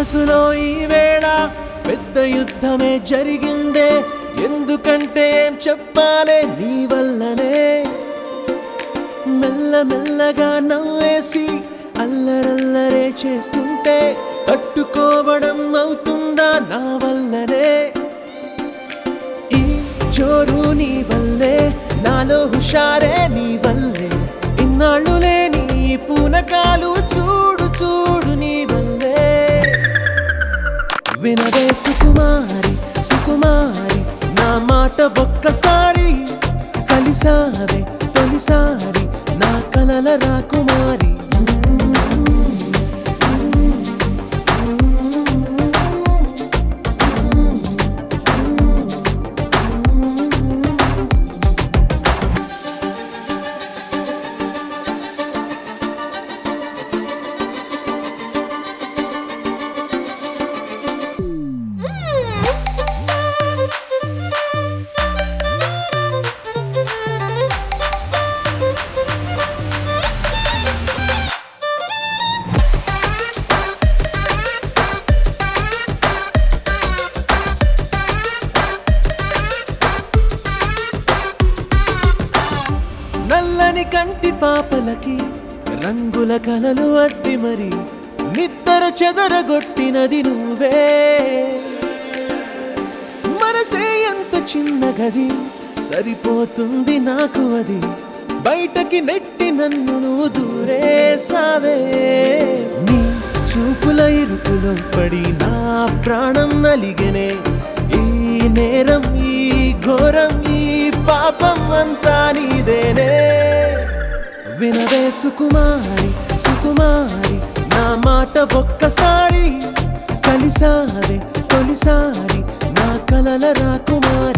మనసులో ఈ వేళ పెద్ద యుద్ధమే జరిగిందే ఎందుకంటే ఏం చెప్పాలే నీ వల్లనే మెల్ల మెల్లగా నవ్వేసి అల్లరల్లరే చేస్తుంటే తట్టుకోవడం అవుతుందా నా వల్లనే ఈ జోరు నీ వల్లే నాలో హుషారే నీ వల్లే ఇన్నాళ్ళు లేని ఈ పూనకాలు చూడు చూడు నీ వల్లే వినవే సుకుమారి సుకుమారి నా మాట ఒక్కసారి కలిసావే తొలిసారి నా కలల రాకుమారి నల్లని కంటి పాపలకి రంగుల కలలు అద్ది మరి నిద్దర చెదరగొట్టినది నువ్వే మనసే ఎంత చిన్న గది సరిపోతుంది నాకు అది బయటకి నెట్టి నన్ను నువ్వు దూరేసావే నీ చూపుల ఇరుకులో పడి నా ప్రాణం నలిగనే ఈ నేరం ఈ ఘోరం ఈ పాపం అంతా నీదేనే వినవే సుకుమారి సుకుమారి నా మాట ఒక్కసారి కలిసావే తొలిసారి నా కలల రాకుమారి